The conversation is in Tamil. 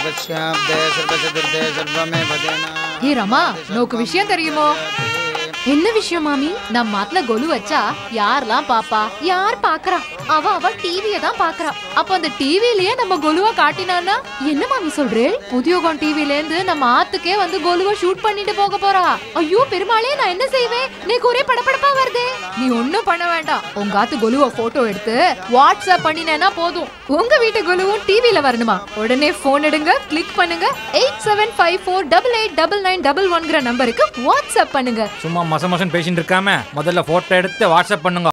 சர்வசியாப்தே சர்வசதுர்த்தே சர்வமே பதேனா ஏ ரமா நோக்கு விஷயம் தெரியுமோ என்ன விஷயம் மாமி நம்ம மாட்ல கொலு வச்சா யாரெல்லாம் பாப்பா யார் பாக்குறா அவ அவ டிவிய தான் பாக்குறா அப்ப அந்த டிவிலயே நம்ம கொலுவ காட்டினானா என்ன மாமி சொல்றே உத்தியோகம் டிவில இருந்து நம்ம ஆத்துக்கே வந்து கொலுவ ஷூட் பண்ணிட்டு போக போறா ஐயோ பெருமாளே நான் என்ன செய்வேன் நீக்கு ஒரே படபடப்பா வருதே நீ ஒண்ணும் பண்ண வேண்டாம் உங்க ஆத்து கொலுவ போட்டோ எடுத்து வாட்ஸ்அப் பண்ணினேன்னா போதும் உங்க வீட்டு கொலுவும் டிவில வரணுமா உடனே போன் எடுங்க கிளிக் பண்ணுங்க eight seven five four double eight double nine double ஒன்கிற நம்பருக்கு வாட்ஸ்அப் பண்ணுங்க சும்மா மச மசன் பேசிட்டு இருக்காம முதல்ல போட்டோ எடுத்து வாட்ஸ்அப் பண்ணுங்க